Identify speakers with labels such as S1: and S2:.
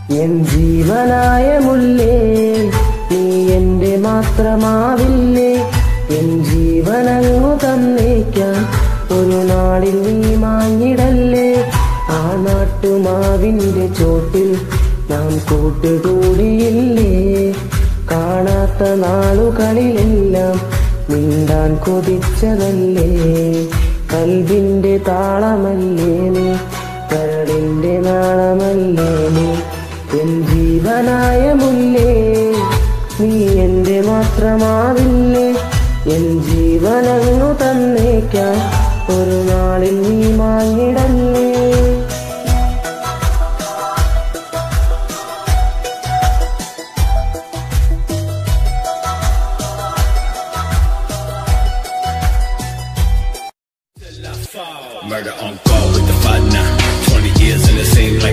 S1: N ജീവനായ മുല്ലേ നീ എന്റെ മാത്രമാവില്ലേ എൻ ജീവനങ്ങു തന്നേക്കാൻ ഒരു നാളിൽ നീ മാഞ്ഞിടല്ലേ ആ നാട്ടുമാവിന്റെ ചോട്ടിൽ നാം കൂട്ടുകൂടിയില്ലേ കാണാത്ത നാളുകളിലെല്ലാം മിണ്ടാൻ കൊതിച്ചതല്ലേ കൽവിന്റെ താളമല്ലേ നീ കരടിന്റെ നാളമല്ലേ നീ എൻ ജീവനായ മുല്ലേ നീ എന്റെ മാത്രമാവില്ലേ എൻ ജീവനങ്ങു തന്നേക്കാൻ ഒരു നാളിൽ നീ മാങ്ങിടല്ലേ
S2: Murder on call with the fight now. 20 years in the same lane.